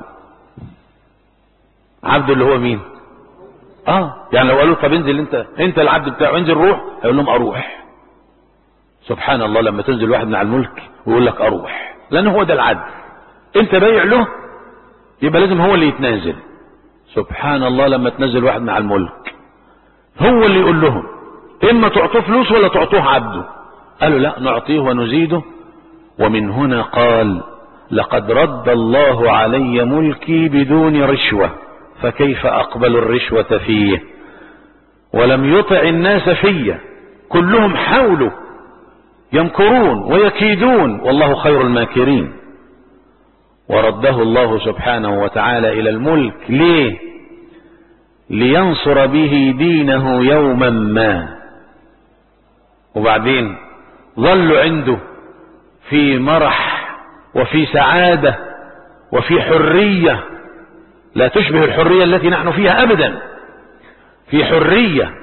عبده اللي هو مين اه يعني لو قالوا طب انزل انت انت العبد بتاعه انزل روح هيقول لهم اروح سبحان الله لما تنزل واحد من على الملك ويقول لك اروح لان هو ده العدل انت بايع له يبقى لازم هو اللي يتنازل سبحان الله لما تنزل واحد من على الملك هو اللي يقول لهم اما تعطوه فلوس ولا تعطوه عبده قالوا لا نعطيه ونزيده ومن هنا قال لقد رد الله علي ملكي بدون رشوه فكيف اقبل الرشوة فيه ولم يطع الناس في كلهم حاولوا يمكرون ويكيدون والله خير الماكرين ورده الله سبحانه وتعالى الى الملك ليه لينصر به دينه يوما ما وبعدين ظلوا عنده في مرح وفي سعادة وفي حرية لا تشبه الحرية التي نحن فيها أبدا في حرية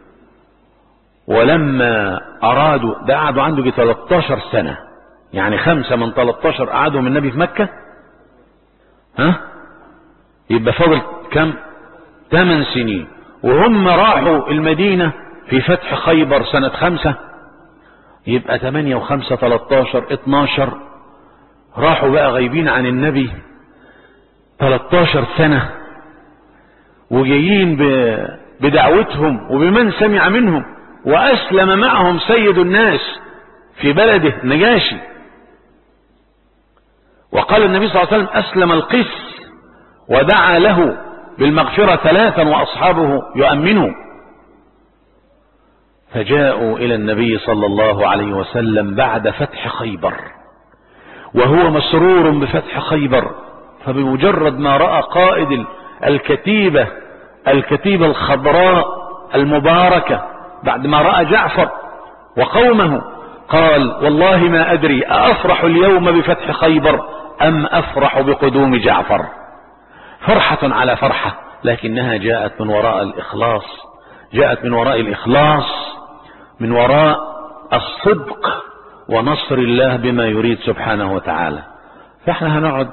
ولما أرادوا ده قعدوا عنده 13 سنة يعني خمسة من 13 قعدوا من النبي في مكة ها يبقى فاضل كم ثمان سنين وهم راحوا المدينة في فتح خيبر سنة خمسة يبقى ثمانية وخمسة 13 12 راحوا بقى غايبين عن النبي 13 سنة وجايين بدعوتهم وبمن سمع منهم وأسلم معهم سيد الناس في بلده نجاشي وقال النبي صلى الله عليه وسلم أسلم القس ودعا له بالمغفرة ثلاثا وأصحابه يؤمنوا فجاءوا إلى النبي صلى الله عليه وسلم بعد فتح خيبر وهو مسرور بفتح خيبر فبمجرد ما رأى قائد الكتيبة الكتيبة الخضراء المباركة بعد ما رأى جعفر وقومه قال والله ما أدري أأفرح اليوم بفتح خيبر أم أفرح بقدوم جعفر فرحة على فرحة لكنها جاءت من وراء الإخلاص جاءت من وراء الإخلاص من وراء الصدق ونصر الله بما يريد سبحانه وتعالى فاحنا هنقعد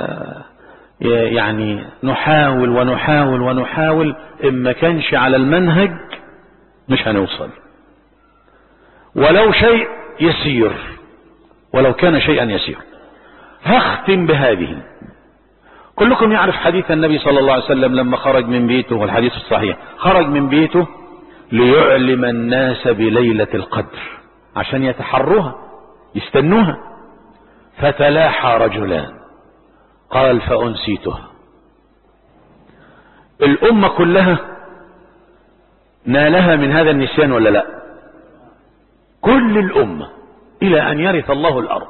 يعني نحاول ونحاول ونحاول إن ما كانش على المنهج مش هنوصل ولو شيء يسير ولو كان شيئا يسير هختم بهذه كلكم يعرف حديث النبي صلى الله عليه وسلم لما خرج من بيته والحديث الصحيح خرج من بيته ليعلم الناس بليلة القدر عشان يتحروها يستنوها فتلاحى رجلان قال فأنسيتها الأمة كلها نالها من هذا النسيان ولا لا كل الأمة إلى أن يرث الله الأرض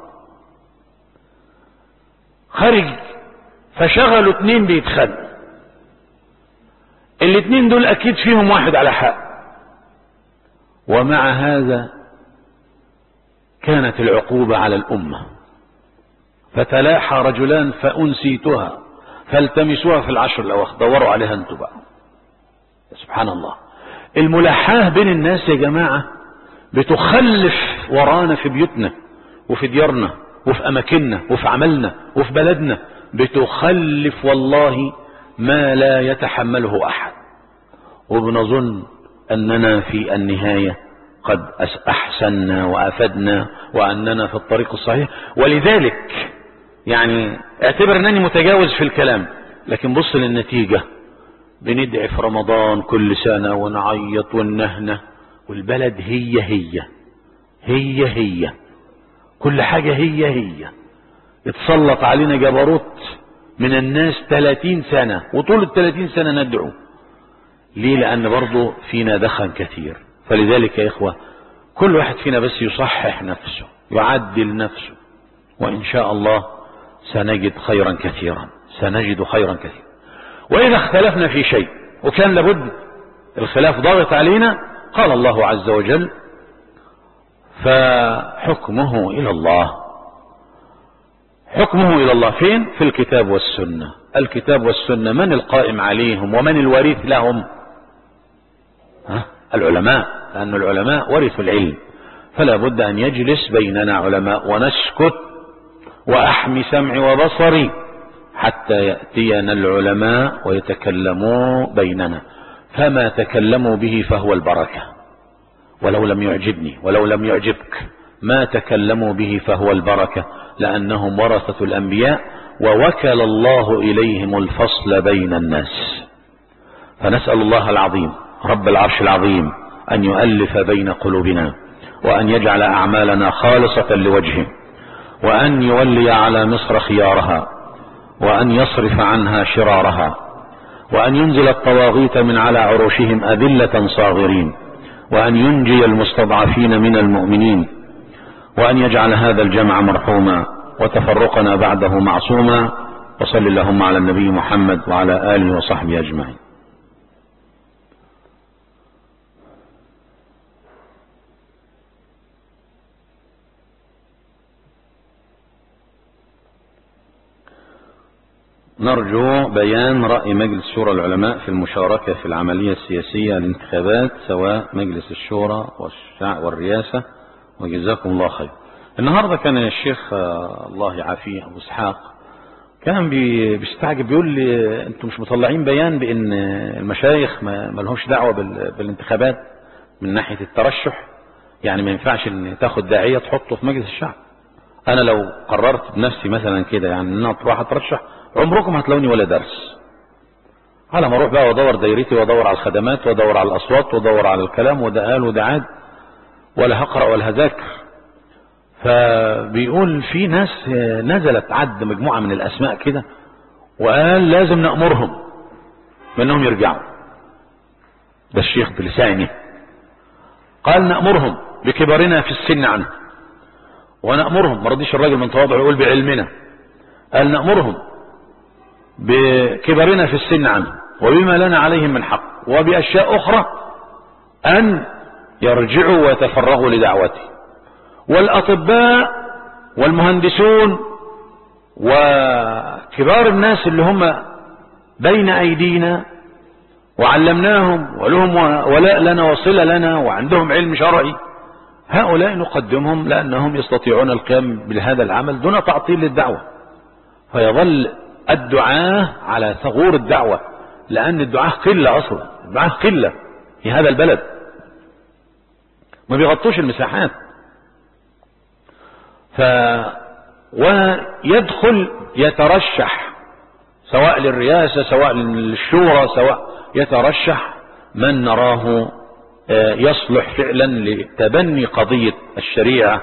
خرج فشغلوا اتنين بيتخانقوا الاتنين دول أكيد فيهم واحد على حق ومع هذا كانت العقوبة على الأمة فتلاحى رجلان فأنسيتها فالتمسوها في العشر الأواخر دوروا عليها انتوا بقى سبحان الله الملاحاه بين الناس يا جماعة بتخلف ورانا في بيوتنا وفي ديارنا وفي أماكننا وفي عملنا وفي بلدنا بتخلف والله ما لا يتحمله أحد وبنظن أننا في النهاية قد أحسننا وأفدنا وأننا في الطريق الصحيح ولذلك يعني اعتبر أنني متجاوز في الكلام لكن بص للنتيجة بندعي في رمضان كل سنة ونعيط ونهنة والبلد هي هي هي هي كل حاجة هي هي اتسلط علينا جبروت من الناس 30 سنة وطول ال 30 سنة ندعو ليه لأن برضو فينا دخن كثير فلذلك يا إخوة كل واحد فينا بس يصحح نفسه يعدل نفسه وإن شاء الله سنجد خيرا كثيرا سنجد خيرا كثيرا وإذا اختلفنا في شيء وكان لابد الخلاف ضاغط علينا قال الله عز وجل فحكمه إلى الله حكمه إلى الله فين في الكتاب والسنة الكتاب والسنة من القائم عليهم ومن الوريث لهم ها؟ العلماء لأن العلماء ورثوا العلم فلا بد أن يجلس بيننا علماء ونسكت وأحمي سمعي وبصري حتى يأتينا العلماء ويتكلموا بيننا فما تكلموا به فهو البركة ولو لم يعجبني ولو لم يعجبك ما تكلموا به فهو البركة لأنهم ورثة الأنبياء ووكل الله إليهم الفصل بين الناس فنسأل الله العظيم رب العرش العظيم أن يؤلف بين قلوبنا وأن يجعل أعمالنا خالصة لوجهه وأن يولي على مصر خيارها وأن يصرف عنها شرارها وأن ينزل الطواغيت من على عروشهم أذلة صاغرين وأن ينجي المستضعفين من المؤمنين وأن يجعل هذا الجمع مرحوما وتفرقنا بعده معصوما وصل اللهم على النبي محمد وعلى آله وصحبه أجمعين نرجو بيان رأي مجلس شورى العلماء في المشاركة في العملية السياسية الانتخابات سواء مجلس الشورى والرئاسة وجزاكم الله خير النهاردة كان الشيخ الله يعافيه أبو اسحاق كان بيستعجب بيقول لي انتم مش مطلعين بيان بان المشايخ ما لهمش دعوة بالانتخابات من ناحية الترشح يعني ما ينفعش ان تاخد داعية تحطه في مجلس الشعب انا لو قررت بنفسي مثلا كده يعني ان انا تروح اترشح عمركم هتلاقوني ولا درس على ما اروح بقى وادور دايرتي وادور على الخدمات وادور على الاصوات وادور على الكلام وده قال وده عاد ولا هقرا ولا هذاكر فبيقول في ناس نزلت عد مجموعه من الاسماء كده وقال لازم نامرهم بانهم يرجعوا ده الشيخ بلسانه قال نامرهم بكبرنا في السن عنه ونامرهم ما رضيش الراجل من تواضعه يقول بعلمنا قال نامرهم بكبرنا في السن عنه وبما لنا عليهم من حق وبأشياء أخرى أن يرجعوا ويتفرغوا لدعوته والأطباء والمهندسون وكبار الناس اللي هم بين أيدينا وعلمناهم ولهم ولاء لنا وصلة لنا وعندهم علم شرعي هؤلاء نقدمهم لأنهم يستطيعون القيام بهذا العمل دون تعطيل للدعوة فيظل الدعاة على ثغور الدعوة لأن الدعاة قلة أصلا الدعاة قلة في هذا البلد ما بيغطوش المساحات ف ويدخل يترشح سواء للرئاسة سواء للشورى سواء يترشح من نراه يصلح فعلا لتبني قضية الشريعة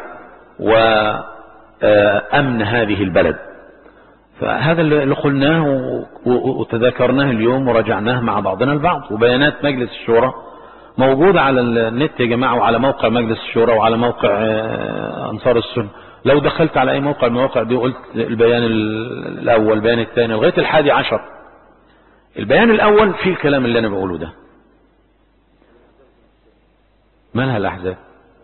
وأمن هذه البلد فهذا اللي قلناه وتذاكرناه اليوم ورجعناه مع بعضنا البعض وبيانات مجلس الشورى موجودة على النت يا جماعة وعلى موقع مجلس الشورى وعلى موقع أنصار السنة لو دخلت على أي موقع من المواقع دي وقلت البيان الأول البيان الثاني لغاية الحادي عشر البيان الأول فيه الكلام اللي أنا بقوله ده مالها الأحزاب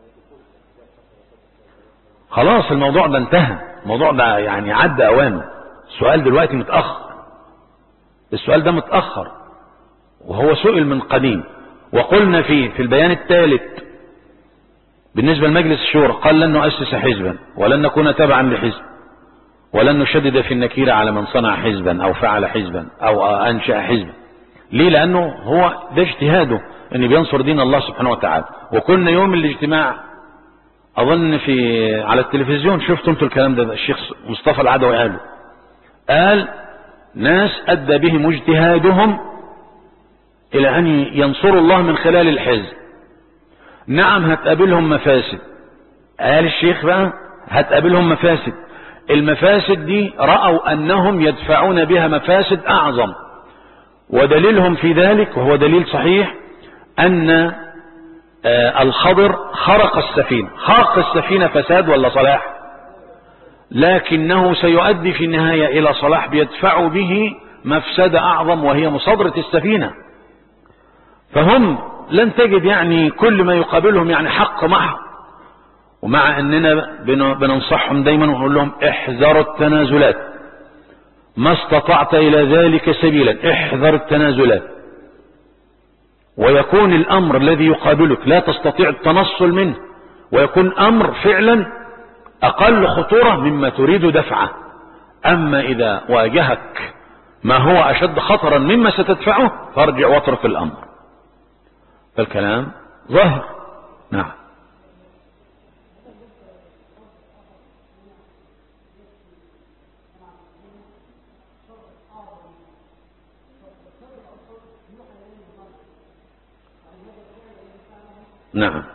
خلاص الموضوع ده انتهى الموضوع ده يعني عدى أوانه السؤال دلوقتي متأخر السؤال ده متأخر وهو سئل من قديم وقلنا فيه في البيان الثالث بالنسبة لمجلس الشورى قال لن نؤسس حزبا ولن نكون تبعا لحزب ولن نشدد في النكيرة على من صنع حزبا او فعل حزبا او انشأ حزبا ليه لانه هو ده اجتهاده ان بينصر دين الله سبحانه وتعالى وكنا يوم الاجتماع اظن في على التلفزيون شفتوا انتوا الكلام ده الشيخ مصطفى العدوي قاله قال ناس ادى بهم اجتهادهم الى ان ينصروا الله من خلال الحزب نعم هتقابلهم مفاسد قال الشيخ بقى هتقابلهم مفاسد المفاسد دي رأوا انهم يدفعون بها مفاسد اعظم ودليلهم في ذلك وهو دليل صحيح ان آه الخضر خرق السفينة خرق السفينة فساد ولا صلاح لكنه سيؤدي في النهاية إلى صلاح بيدفع به مفسدة أعظم وهي مصادرة السفينة فهم لن تجد يعني كل ما يقابلهم يعني حق محض ومع أننا بننصحهم دايما ونقول لهم احذروا التنازلات ما استطعت إلى ذلك سبيلا احذر التنازلات ويكون الأمر الذي يقابلك لا تستطيع التنصل منه ويكون أمر فعلا أقل خطورة مما تريد دفعه أما إذا واجهك ما هو أشد خطرا مما ستدفعه فارجع واترك الأمر فالكلام ظاهر نعم نعم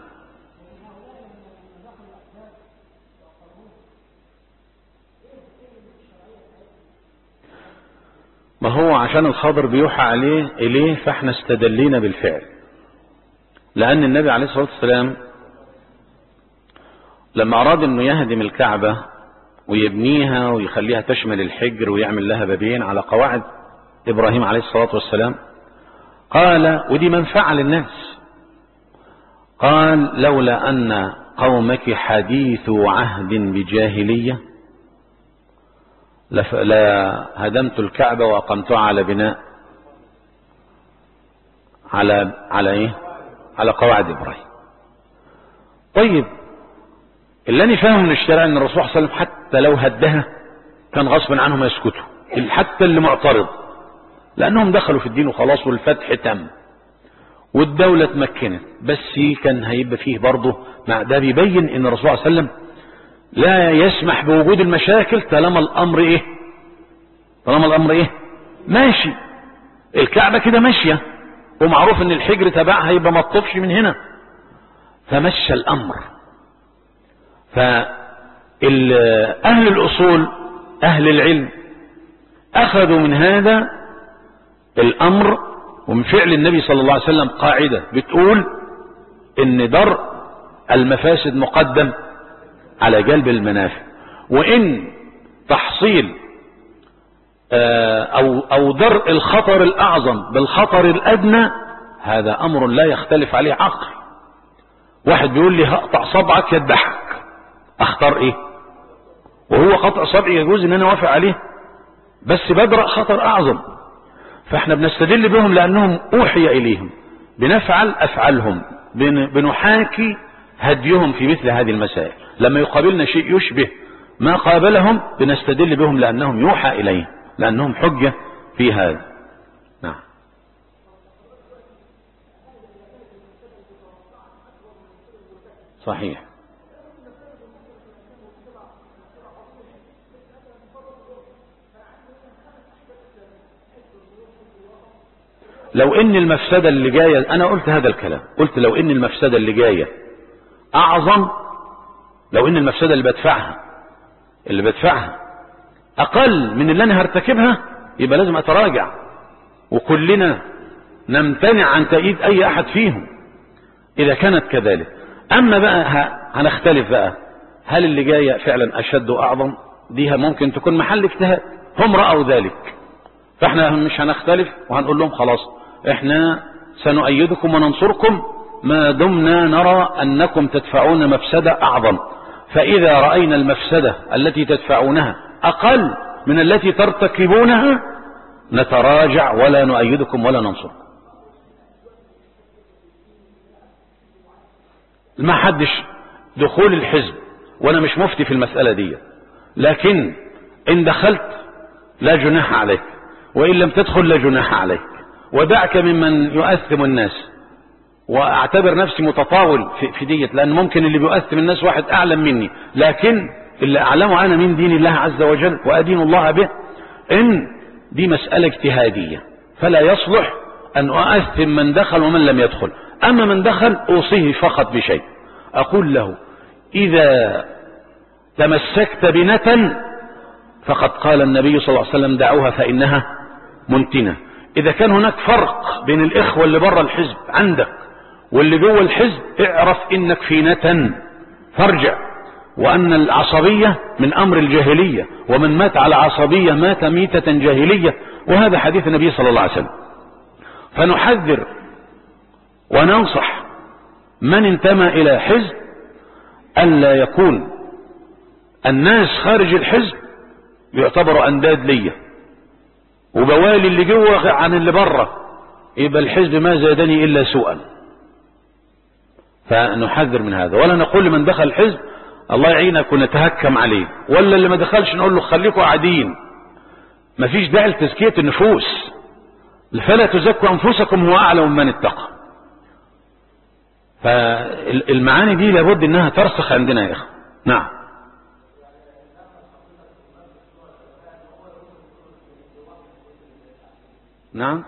ما هو عشان الخضر بيوحى عليه إليه فاحنا استدلينا بالفعل لأن النبي عليه الصلاة والسلام لما أراد أنه يهدم الكعبة ويبنيها ويخليها تشمل الحجر ويعمل لها بابين على قواعد إبراهيم عليه الصلاة والسلام قال ودي منفعة للناس قال لولا أن قومك حديث عهد بجاهلية لا هدمت الكعبة وأقمتها على بناء على على ايه على قواعد ابراهيم طيب اللي انا فاهم من الشارع ان الرسول صلى الله عليه وسلم حتى لو هدها كان غصب عنهم يسكتوا حتى اللي معترض لانهم دخلوا في الدين وخلاص والفتح تم والدولة اتمكنت بس كان هيبقى فيه برضه مع ده بيبين ان الرسول صلى الله عليه وسلم لا يسمح بوجود المشاكل طالما الامر ايه طالما الامر ايه ماشي الكعبة كده ماشية ومعروف ان الحجر تبعها يبقى ما تطفش من هنا فمشى الامر فاهل الاصول اهل العلم اخذوا من هذا الامر ومن فعل النبي صلى الله عليه وسلم قاعدة بتقول ان درء المفاسد مقدم على جلب المنافع وان تحصيل او او درء الخطر الاعظم بالخطر الادنى هذا امر لا يختلف عليه عقل واحد بيقول لي هقطع صبعك يذبحك اختار ايه وهو قطع صبعي يجوز ان انا اوافق عليه بس بدرأ خطر اعظم فاحنا بنستدل بهم لانهم اوحي اليهم بنفعل افعالهم بنحاكي هديهم في مثل هذه المسائل لما يقابلنا شيء يشبه ما قابلهم بنستدل بهم لانهم يوحى اليهم لانهم حجة في هذا نعم صحيح لو ان المفسدة اللي جاية انا قلت هذا الكلام قلت لو ان المفسدة اللي جاية اعظم لو ان المفسدة اللي بدفعها اللي بدفعها اقل من اللي انا هرتكبها يبقى لازم اتراجع وكلنا نمتنع عن تأييد اي احد فيهم اذا كانت كذلك اما بقى هنختلف بقى هل اللي جاية فعلا اشد واعظم ديها ممكن تكون محل اجتهاد هم رأوا ذلك فاحنا مش هنختلف وهنقول لهم خلاص احنا سنؤيدكم وننصركم ما دمنا نرى انكم تدفعون مفسدة اعظم فاذا رأينا المفسدة التي تدفعونها اقل من التي ترتكبونها نتراجع ولا نؤيدكم ولا ننصركم ما حدش دخول الحزب وانا مش مفتي في المسألة دي لكن ان دخلت لا جناح عليك وان لم تدخل لا جناح عليك ودعك ممن يؤثم الناس واعتبر نفسي متطاول في, في ديت لان ممكن اللي بيؤثم الناس واحد اعلم مني لكن اللي اعلمه انا من دين الله عز وجل وادين الله به ان دي مسألة اجتهادية فلا يصلح ان اؤثم من دخل ومن لم يدخل اما من دخل اوصيه فقط بشيء اقول له اذا تمسكت بنتن فقد قال النبي صلى الله عليه وسلم دعوها فانها منتنة اذا كان هناك فرق بين الاخوة اللي بره الحزب عندك واللي جوه الحزب اعرف انك في نتن فارجع وان العصبية من امر الجاهلية ومن مات على عصبية مات ميتة جاهلية وهذا حديث النبي صلى الله عليه وسلم فنحذر وننصح من انتمى الى حزب الا يكون الناس خارج الحزب يعتبروا انداد ليا وبوالي اللي جوه عن اللي بره يبقى الحزب ما زادني الا سوءا فنحذر من هذا ولا نقول لمن دخل الحزب الله يعينك ونتهكم عليه ولا اللي ما دخلش نقول له خليكم قاعدين مفيش داعي لتزكية النفوس فلا تزكوا انفسكم هو اعلم من اتقى فالمعاني دي لابد انها ترسخ عندنا يا اخوة نعم نعم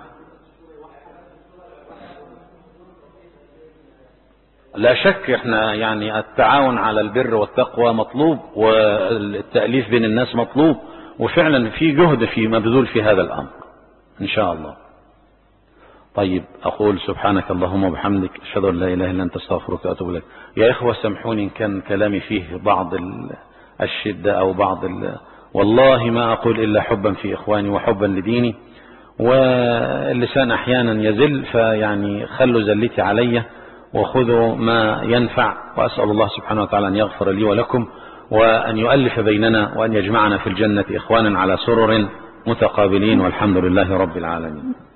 لا شك احنا يعني التعاون على البر والتقوى مطلوب والتأليف بين الناس مطلوب وفعلا في جهد في مبذول في هذا الامر ان شاء الله طيب اقول سبحانك اللهم وبحمدك اشهد ان لا اله الا انت استغفرك واتوب اليك يا اخوه سامحوني ان كان كلامي فيه بعض الشده او بعض ال... والله ما اقول الا حبا في اخواني وحبا لديني واللسان احيانا يزل فيعني خلوا زلتي علي وخذوا ما ينفع واسال الله سبحانه وتعالى ان يغفر لي ولكم وان يؤلف بيننا وان يجمعنا في الجنه اخوانا على سرر متقابلين والحمد لله رب العالمين